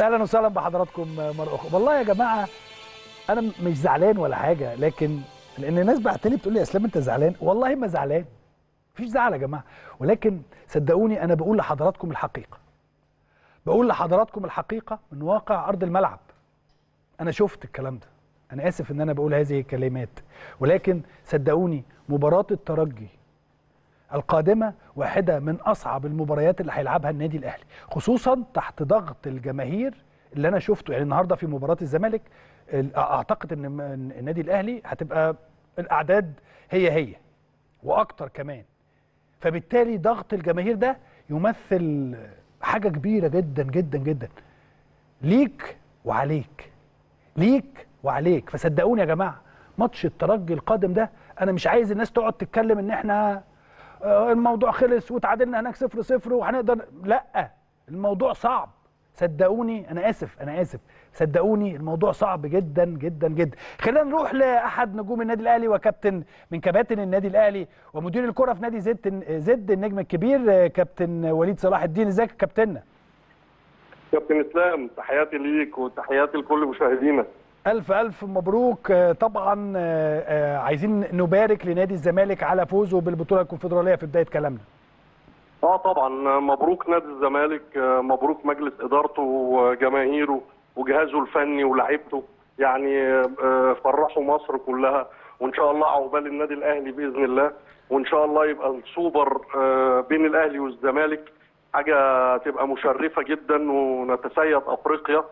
اهلا وسهلا بحضراتكم مره اخرى والله يا جماعه انا مش زعلان ولا حاجه لكن لان الناس بعت لي بتقول لي يا اسلام انت زعلان والله ما زعلان مفيش زعل يا جماعه ولكن صدقوني انا بقول لحضراتكم الحقيقه بقول لحضراتكم الحقيقه من واقع ارض الملعب انا شفت الكلام ده انا اسف ان انا بقول هذه الكلمات ولكن صدقوني مباراه الترجي القادمه واحده من اصعب المباريات اللي هيلعبها النادي الاهلي خصوصا تحت ضغط الجماهير اللي انا شفته يعني النهارده في مباراه الزمالك اعتقد ان النادي الاهلي هتبقى الاعداد هي هي واكتر كمان فبالتالي ضغط الجماهير ده يمثل حاجه كبيره جدا جدا جدا ليك وعليك ليك وعليك فصدقوني يا جماعه ماتش الترجي القادم ده انا مش عايز الناس تقعد تتكلم ان احنا الموضوع خلص وتعادلنا هناك صفر صفر وهنقدر لا الموضوع صعب صدقوني انا اسف انا اسف صدقوني الموضوع صعب جدا جدا جدا خلينا نروح لاحد نجوم النادي الاهلي وكابتن من كباتن النادي الاهلي ومدير الكره في نادي زد زد النجم الكبير كابتن وليد صلاح الدين ازيك يا كابتننا كابتن اسلام تحياتي ليك وتحياتي لكل مشاهدينا ألف ألف مبروك طبعا عايزين نبارك لنادي الزمالك على فوزه بالبطولة الكونفدرالية في بداية كلامنا اه طبعا مبروك نادي الزمالك مبروك مجلس ادارته وجماهيره وجهازه الفني ولاعيبته يعني فرحوا مصر كلها وان شاء الله عقبال النادي الاهلي باذن الله وان شاء الله يبقى السوبر بين الاهلي والزمالك حاجه تبقى مشرفه جدا ونتسيد افريقيا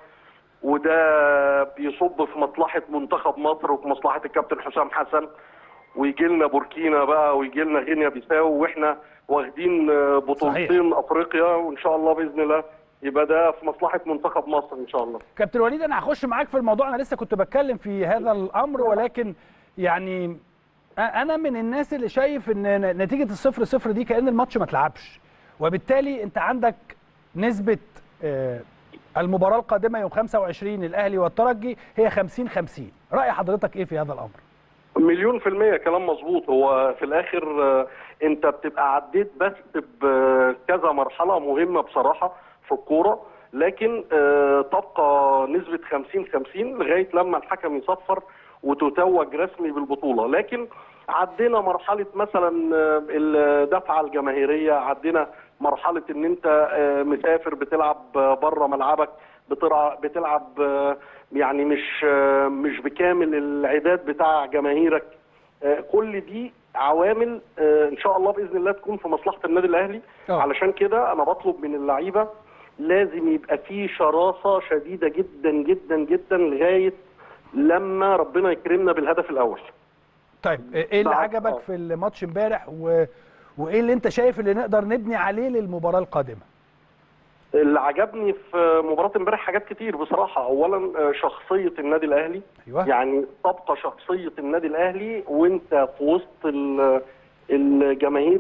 وده بيصب في مصلحه منتخب مصر وفي مصلحه الكابتن حسام حسن ويجي لنا بوركينا بقى ويجي لنا غينيا بيساو واحنا واخدين بطولتين افريقيا وان شاء الله باذن الله يبقى ده في مصلحه منتخب مصر ان شاء الله. كابتن وليد انا هخش معاك في الموضوع انا لسه كنت بتكلم في هذا الامر ولكن يعني انا من الناس اللي شايف ان نتيجه الصفر صفر دي كان الماتش ما اتلعبش وبالتالي انت عندك نسبه المباراه القادمه يوم 25 الاهلي والترجي هي 50 50 راي حضرتك ايه في هذا الامر؟ مليون في المية كلام مظبوط هو في الآخر أنت بتبقى عديت بس بكذا مرحلة مهمة بصراحة في الكورة لكن تبقى نسبة 50 50 لغاية لما الحكم يصفر وتتوج رسمي بالبطولة لكن عدينا مرحلة مثلا الدفعة الجماهيرية عدينا مرحلة ان انت مسافر بتلعب بره ملعبك بتلعب يعني مش مش بكامل العداد بتاع جماهيرك كل دي عوامل ان شاء الله باذن الله تكون في مصلحه النادي الاهلي أوه. علشان كده انا بطلب من اللعيبه لازم يبقى في شراسه شديده جدا جدا جدا لغايه لما ربنا يكرمنا بالهدف الاول طيب ايه اللي عجبك في الماتش امبارح و... وايه اللي انت شايف اللي نقدر نبني عليه للمباراه القادمه اللي عجبني في مباراه امبارح حاجات كتير بصراحه اولا شخصيه النادي الاهلي أيوة. يعني تبقى شخصيه النادي الاهلي وانت في وسط الجماهير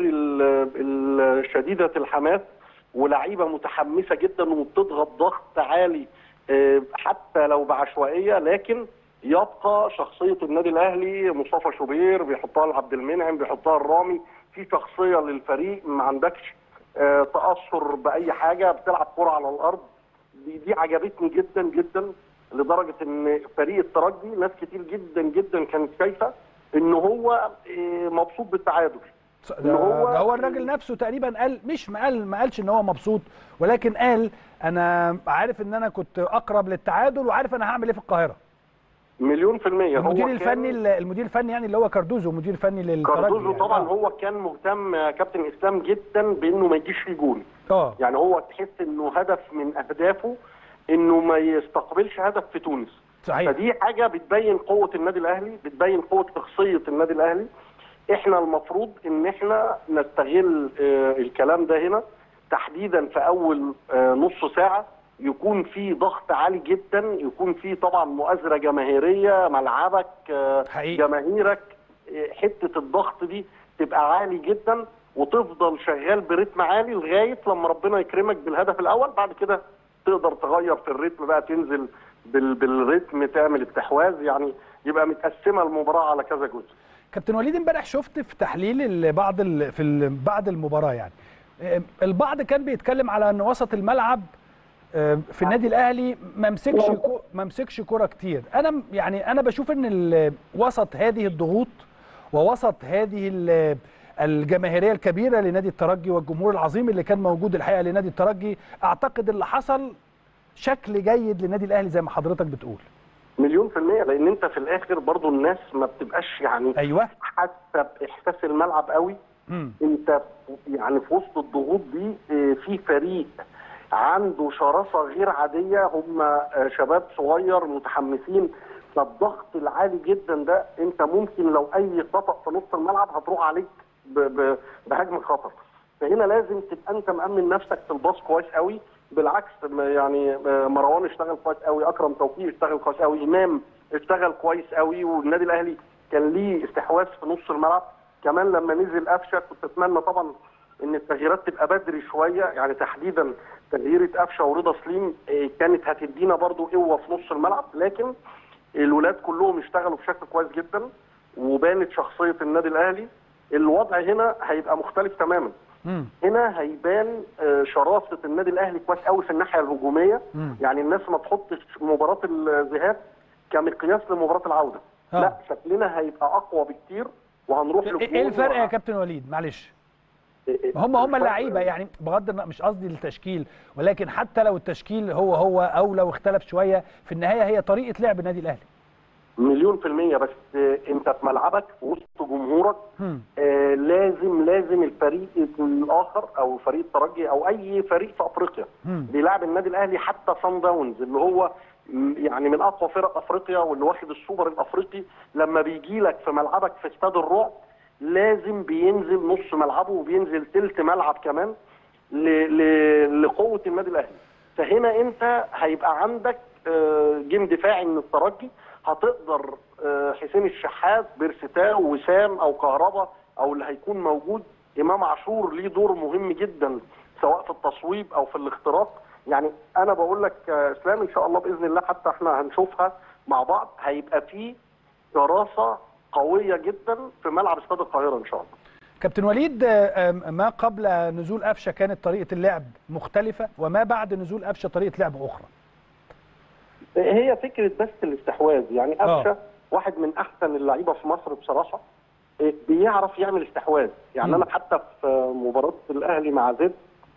الشديده الحماس ولاعيبه متحمسه جدا وبتضغط ضغط عالي حتى لو بعشوائيه لكن يبقى شخصيه النادي الاهلي مصطفى شوبير بيحطها لعبد المنعم بيحطها لرامي في شخصيه للفريق ما عندكش آه تاثر باي حاجه بتلعب كره على الارض دي, دي عجبتني جدا جدا لدرجه ان فريق الترجي ناس كتير جدا جدا كانت شايفه ان هو آه مبسوط بالتعادل ده هو ده هو الراجل نفسه تقريبا قال مش ما قال ما قالش ان هو مبسوط ولكن قال انا عارف ان انا كنت اقرب للتعادل وعارف انا هعمل ايه في القاهره مليون في المية المدير الفني المدير الفني يعني اللي هو كاردوزو مدير فني للترجي كاردوزو يعني. طبعا آه. هو كان مهتم يا كابتن اسلام جدا بانه ما يجيش فيه جول اه يعني هو تحس انه هدف من اهدافه انه ما يستقبلش هدف في تونس صحيح فدي حاجه بتبين قوه النادي الاهلي بتبين قوه شخصيه النادي الاهلي احنا المفروض ان احنا نستغل آه الكلام ده هنا تحديدا في اول آه نص ساعه يكون في ضغط عالي جدا يكون في طبعا مؤازره جماهيريه ملعبك حقيقي. جماهيرك حته الضغط دي تبقى عالي جدا وتفضل شغال برتم عالي لغايه لما ربنا يكرمك بالهدف الاول بعد كده تقدر تغير في الريتم بقى تنزل بال بالريتم تعمل استحواذ يعني يبقى متقسمه المباراه على كذا جزء كابتن وليد امبارح شفت في تحليل بعض في بعد المباراه يعني البعض كان بيتكلم على ان وسط الملعب آه، في النادي الاهلي ما مسكش كو- ما مسكش كوره كتير انا م- يعني انا بشوف ان ال- وسط هذه الضغوط ووسط هذه ال- الجماهيريه الكبيره لنادي الترجي والجمهور العظيم اللي كان موجود الحقيقه لنادي الترجي اعتقد اللي حصل شكل جيد للنادي الاهلي زي ما حضرتك بتقول مليون في المية لأن أنت في الآخر برضو الناس ما بتبقاش يعني ايوه حاسة بإحساس الملعب قوي امم أنت يعني في وسط الضغوط دي آه، في فريق عنده شراسة غير عادية هم آه، شباب صغير متحمسين فالضغط العالي جدا ده أنت ممكن لو أي خطأ في نص الملعب هتروح عليك ب- ب- بهجمة خطر فهنا لازم تبقى أنت مأمن نفسك في الباص كويس قوي بالعكس م- يعني آه، مروان اشتغل كويس قوي اكرم توفيق اشتغل كويس قوي امام اشتغل كويس قوي والنادي الاهلي كان ليه استحواذ في نص الملعب كمان لما نزل قفشه كنت اتمنى طبعا ان التغييرات تبقى بدري شويه يعني تحديدا تغييره قفشه ورضا سليم آه، كانت هتدينا برضو قوه في نص الملعب لكن الولاد كلهم اشتغلوا بشكل كويس جدا وبانت شخصيه النادي الاهلي الوضع هنا هيبقى مختلف تماما امم هنا هيبان آه، شراسه النادي الاهلي كويس قوي في الناحيه الهجوميه مم. يعني الناس ما تحطش مباراه الذهاب كمقياس لمباراه العوده آه. لا شكلنا هيبقى اقوى بكتير وهنروح ايه لجمهور إيه الفرق يا و- كابتن وليد معلش إيه- إيه- هم هم الفرق- اللعيبه يعني بغض النظر مش قصدي التشكيل ولكن حتى لو التشكيل هو هو او لو اختلف شويه في النهايه هي طريقه لعب النادي الاهلي مليون في المية بس آه، انت في ملعبك في وسط جمهورك مم. آه لازم لازم الفريق الاخر او فريق الترجي او اي فريق في افريقيا مم. بيلعب النادي الاهلي حتى صن داونز اللي هو م- يعني من اقوى فرق افريقيا واللي واخد السوبر الافريقي لما بيجي لك في ملعبك في استاد الرعب لازم بينزل نص ملعبه وبينزل تلت ملعب كمان ل- ل- لقوه النادي الاهلي فهنا انت هيبقى عندك آه، جيم دفاعي من الترجي هتقدر آه، حسين الشحات بيرستاو وسام او كهربا او اللي هيكون موجود امام عاشور ليه دور مهم جدا سواء في التصويب او في الاختراق يعني انا بقول لك يا اسلام ان شاء الله باذن الله حتى احنا هنشوفها مع بعض هيبقى في دراسه قويه جدا في ملعب استاد القاهره ان شاء الله كابتن وليد آه، آم، ما قبل نزول قفشه كانت طريقه اللعب مختلفه وما بعد نزول قفشه طريقه لعب اخرى هي فكره بس الاستحواذ يعني آه. قفشه واحد من احسن اللعيبه في مصر بصراحه إيه، بيعرف يعمل استحواذ يعني مم. انا حتى في مباراه الاهلي مع زد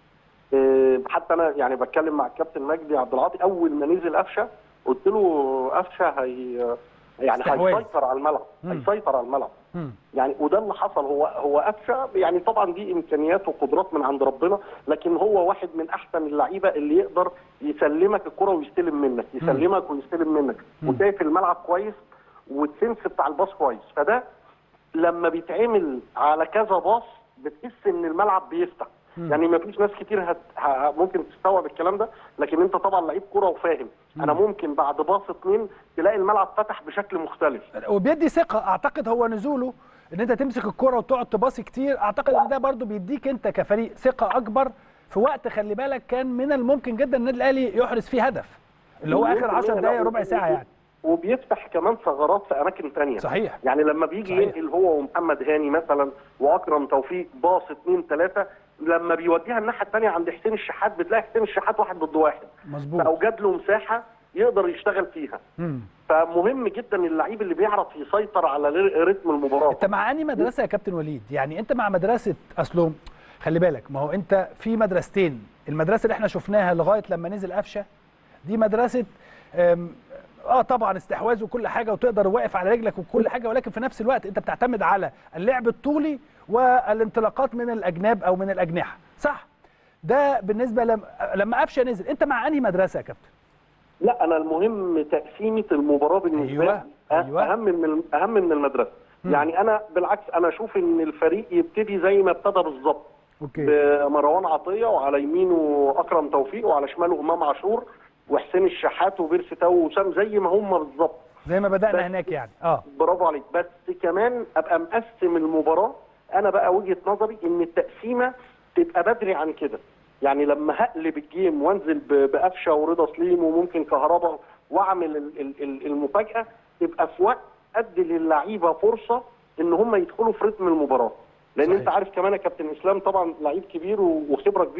إيه، حتى انا يعني بتكلم مع الكابتن مجدي عبد العاطي اول ما نزل قفشه قلت له قفشه هي يعني استحواذ. هيسيطر على الملعب مم. هيسيطر على الملعب مم. يعني وده اللي حصل هو هو قفشه يعني طبعا دي امكانيات وقدرات من عند ربنا لكن هو واحد من احسن اللعيبه اللي يقدر يسلمك الكره ويستلم منك يسلمك ويستلم منك مم. وشايف الملعب كويس والسنس بتاع الباص كويس فده لما بيتعمل على كذا باص بتحس ان الملعب بيفتح مم. يعني ما فيش ناس كتير هت... ه... ممكن تستوعب الكلام ده لكن انت طبعا لعيب كوره وفاهم انا ممكن بعد باص اتنين تلاقي الملعب فتح بشكل مختلف وبيدي ثقه اعتقد هو نزوله ان انت تمسك الكره وتقعد تباصي كتير اعتقد ان ده برضو بيديك انت كفريق ثقه اكبر في وقت خلي بالك كان من الممكن جدا النادي الاهلي يحرز فيه هدف اللي هو اخر 10 دقائق ربع ساعه يعني وبيفتح كمان ثغرات في اماكن تانية صحيح. يعني لما بيجي صحيح. ينقل هو ومحمد هاني مثلا واكرم توفيق باص اثنين ثلاثه لما بيوديها الناحيه الثانيه عند حسين الشحات بتلاقي حسين الشحات واحد ضد واحد مظبوط فاوجد له مساحه يقدر يشتغل فيها مم. فمهم جدا اللعيب اللي بيعرف يسيطر على ر- رتم المباراه انت مع انهي مدرسه يا كابتن وليد يعني انت مع مدرسه اصله خلي بالك ما هو انت في مدرستين المدرسه اللي احنا شفناها لغايه لما نزل قفشه دي مدرسه أم، اه طبعا استحواذ وكل حاجه وتقدر واقف على رجلك وكل حاجه ولكن في نفس الوقت انت بتعتمد على اللعب الطولي والانطلاقات من الاجناب او من الاجنحه صح ده بالنسبه لما لما قفشه نزل انت مع انهي مدرسه يا كابتن لا انا المهم تقسيمه المباراه بالنسبه أيوة، لي أه- أيوة. اهم من اهم من المدرسه يعني انا بالعكس انا اشوف ان الفريق يبتدي زي ما ابتدى بالظبط اوكي بمروان عطيه وعلى يمينه اكرم توفيق وعلى شماله امام عاشور وحسين الشحات وبيرسي تاو وسام زي ما هم بالظبط زي ما بدانا بس- هناك يعني اه برافو عليك بس كمان ابقى مقسم المباراه انا بقى وجهه نظري ان التقسيمه تبقى بدري عن كده يعني لما هقلب الجيم وانزل ب- بقفشه ورضا سليم وممكن كهربا واعمل ال- ال- ال- المفاجاه تبقى في وقت ادي للعيبه فرصه ان هم يدخلوا في رتم المباراه لان صحيح. انت عارف كمان يا كابتن اسلام طبعا لعيب كبير و- وخبره كبيره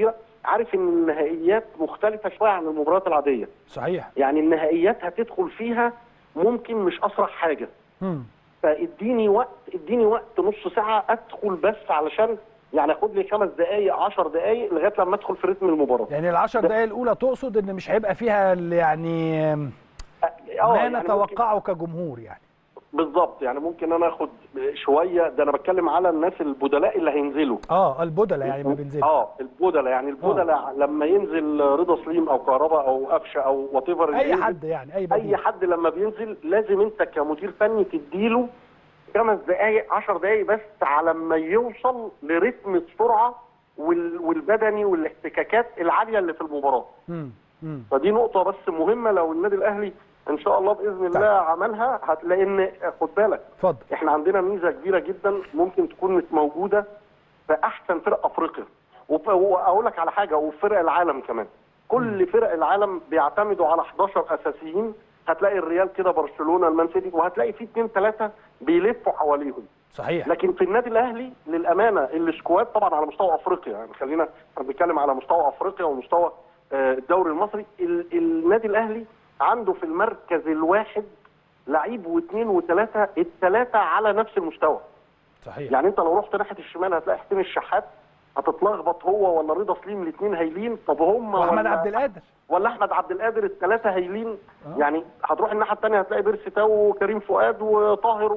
عارف ان النهائيات مختلفه شويه عن المباريات العاديه صحيح يعني النهائيات هتدخل فيها ممكن مش اسرع حاجه مم. فاديني وقت اديني وقت نص ساعه ادخل بس علشان يعني اخد لي خمس دقائق 10 دقائق لغايه لما ادخل في رتم المباراه يعني العشر دقايق الاولى تقصد ان مش هيبقى فيها ال- يعني آه، ما يعني ممكن- نتوقعه كجمهور يعني بالظبط يعني ممكن انا اخد شويه ده انا بتكلم على الناس البدلاء اللي هينزلوا اه البدله يعني ما بينزلش اه البدلاء يعني البدلاء لما ينزل رضا سليم او كهربا او قفشه او وات ايفر اي حد يعني اي بديل اي حد لما بينزل لازم انت كمدير فني تديله خمس دقائق 10 دقائق بس على ما يوصل لرتم السرعه وال- والبدني والاحتكاكات العاليه اللي في المباراه مم. مم. فدي نقطه بس مهمه لو النادي الاهلي ان شاء الله باذن الله عملها هتلاقي ان خد بالك اتفضل احنا عندنا ميزه كبيره جدا ممكن تكون مش موجوده في احسن فرق افريقيا وف- واقول لك على حاجه وفي فرق العالم كمان كل فرق العالم بيعتمدوا على 11 اساسيين هتلاقي الريال كده برشلونه المان سيتي وهتلاقي في اثنين ثلاثه بيلفوا حواليهم صحيح لكن في النادي الاهلي للامانه السكواد طبعا على مستوى افريقيا يعني خلينا احنا بنتكلم على مستوى افريقيا ومستوى آه، الدوري المصري ال- النادي الاهلي عنده في المركز الواحد لعيب واثنين وثلاثه الثلاثه على نفس المستوى صحيح يعني انت لو رحت ناحيه الشمال هتلاقي حسين الشحات هتتلخبط هو ولا رضا سليم الاثنين هايلين طب هم واحمد ولا عبد القادر ولا احمد عبد القادر الثلاثه هايلين آه. يعني هتروح الناحيه الثانيه هتلاقي بيرسي تاو وكريم فؤاد وطاهر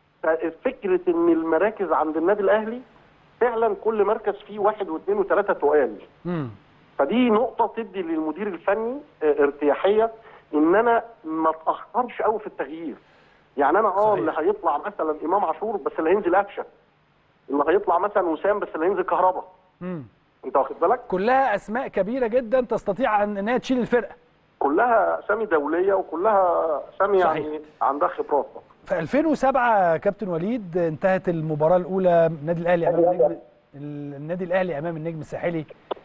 فكره ان المراكز عند النادي الاهلي فعلا كل مركز فيه واحد واثنين وثلاثه تقال مم. فدي نقطه تدي للمدير الفني اه، ارتياحيه ان انا ما اتاخرش قوي في التغيير يعني انا اه صحيح. اللي هيطلع مثلا امام عاشور بس اللي هينزل قفشه اللي هيطلع مثلا وسام بس اللي هينزل كهربا مم. انت واخد بالك كلها اسماء كبيره جدا تستطيع ان انها تشيل الفرقه كلها اسامي دوليه وكلها اسامي صحيح. يعني عندها خبرات في 2007 كابتن وليد انتهت المباراه الاولى النادي الاهلي امام النجم النادي الاهلي امام النجم الساحلي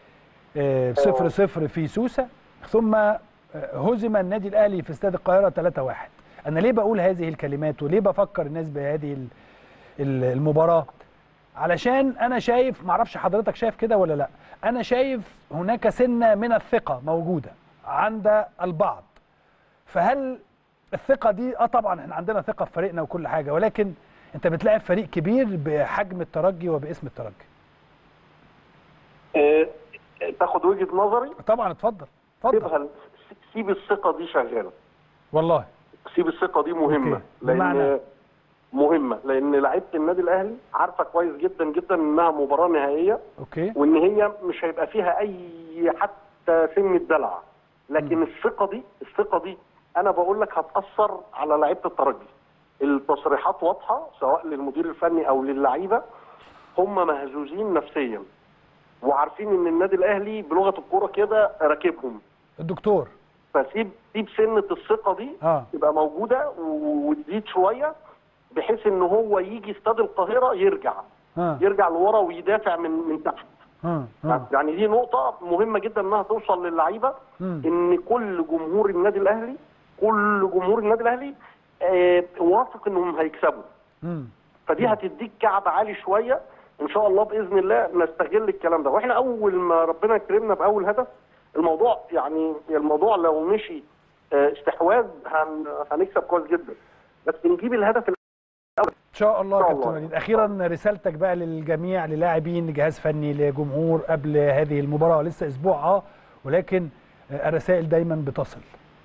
آه، صفر صفر في سوسه ثم آه، هزم النادي الاهلي في استاد القاهره 3 1 انا ليه بقول هذه الكلمات وليه بفكر الناس بهذه ال- ال- المباراه علشان انا شايف معرفش حضرتك شايف كده ولا لا انا شايف هناك سنه من الثقه موجوده عند البعض فهل الثقه دي اه طبعا احنا عندنا ثقه في فريقنا وكل حاجه ولكن انت بتلاعب فريق كبير بحجم الترجي وباسم الترجي اه، تاخد وجهه نظري طبعا اتفضل اتفضل سيبها سيب الثقه دي شغاله والله سيب الثقه دي مهمه أوكي. بمعنى؟ لان مهمه لان لعيبه النادي الاهلي عارفه كويس جدا جدا انها مباراه نهائيه اوكي وان هي مش هيبقى فيها اي حتى سن الدلع لكن الثقه دي الثقه دي انا بقول لك هتاثر على لعيبه الترجي التصريحات واضحه سواء للمدير الفني او للعيبه هم مهزوزين نفسيا وعارفين ان النادي الاهلي بلغه الكوره كده راكبهم الدكتور فسيب سيب سنه الثقه دي اه تبقى موجوده و- وتزيد شويه بحيث ان هو يجي استاد القاهره يرجع اه يرجع لورا ويدافع من من تحت اه اه يعني دي نقطة مهمة جدا انها توصل للعيبة مم. ان كل جمهور النادي الاهلي كل جمهور النادي الاهلي آه واثق انهم هيكسبوا مم. فدي هتديك كعب عالي شوية ان شاء الله باذن الله نستغل الكلام ده واحنا اول ما ربنا يكرمنا باول هدف الموضوع يعني الموضوع لو مشي آه استحواذ هن هنكسب كويس جدا بس نجيب الهدف ان شاء الله إن يا شاء كابتن الله. وليد اخيرا رسالتك بقى للجميع للاعبين لجهاز فني لجمهور قبل هذه المباراه لسه اسبوع اه ولكن آه، الرسائل دايما بتصل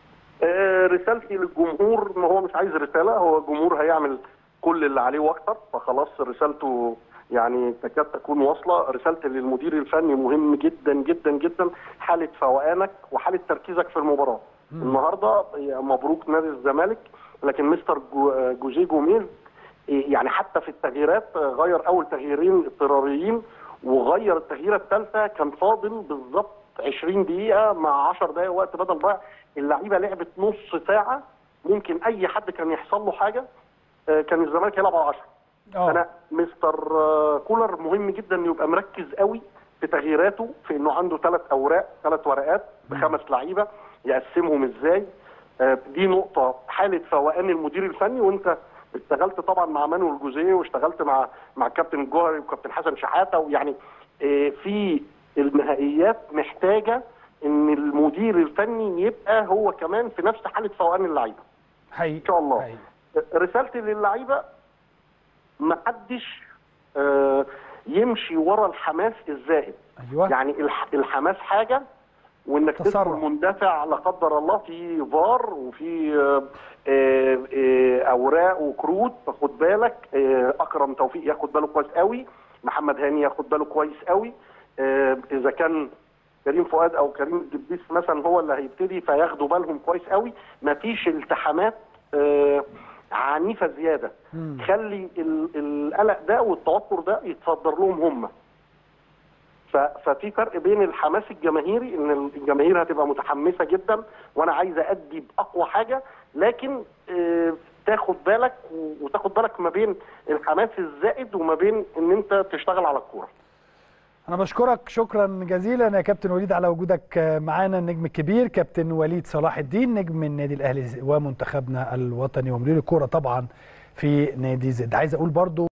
آه، رسالتي للجمهور ما هو مش عايز رساله هو الجمهور هيعمل كل اللي عليه واكتر فخلاص رسالته يعني تكاد تكون واصله رسالتي للمدير الفني مهم جدا جدا جدا حاله فوقانك وحاله تركيزك في المباراه النهارده مبروك نادي الزمالك لكن مستر جو- جوزيه جوميز يعني حتى في التغييرات غير اول تغييرين اضطراريين وغير التغييره الثالثه كان فاضل بالظبط 20 دقيقه مع 10 دقائق وقت بدل ضايع اللعيبه لعبت نص ساعه ممكن اي حد كان يحصل له حاجه آه، كان الزمالك يلعب على 10 اه انا مستر آه، كولر مهم جدا انه يبقى مركز قوي في تغييراته في انه عنده ثلاث اوراق ثلاث ورقات بخمس لعيبه يقسمهم ازاي آه، دي نقطه حاله فوقان المدير الفني وانت اشتغلت طبعا مع مانويل جوزيه واشتغلت مع مع الكابتن الجوهري وكابتن حسن شحاته ويعني آه، في النهائيات محتاجه ان المدير الفني يبقى هو كمان في نفس حاله فوقان اللعيبه حقيقي ان شاء الله حقيقي. رسالتي للعيبه ما حدش آه، يمشي ورا الحماس الزائد ايوه يعني الح- الحماس حاجه وانك تسرع. تدخل مندفع لا قدر الله في فار وفي آه، آه، آه، اوراق وكروت فخد بالك آه، اكرم توفيق ياخد باله كويس قوي محمد هاني ياخد باله كويس قوي آه، اذا كان كريم فؤاد او كريم الدبيس مثلا هو اللي هيبتدي فياخدوا بالهم كويس قوي مفيش التحامات آه، عنيفه زياده خلي ال- القلق ده والتوتر ده يتصدر لهم هم ف- ففي فرق بين الحماس الجماهيري ان الجماهير هتبقى متحمسه جدا وانا عايز ادي باقوى حاجه لكن آه، تاخد بالك و- وتاخد بالك ما بين الحماس الزائد وما بين ان انت تشتغل على الكوره انا بشكرك شكرا جزيلا يا كابتن وليد على وجودك معانا النجم الكبير كابتن وليد صلاح الدين نجم النادي الاهلي ومنتخبنا الوطني ومدير الكوره طبعا في نادي زد عايز اقول برضو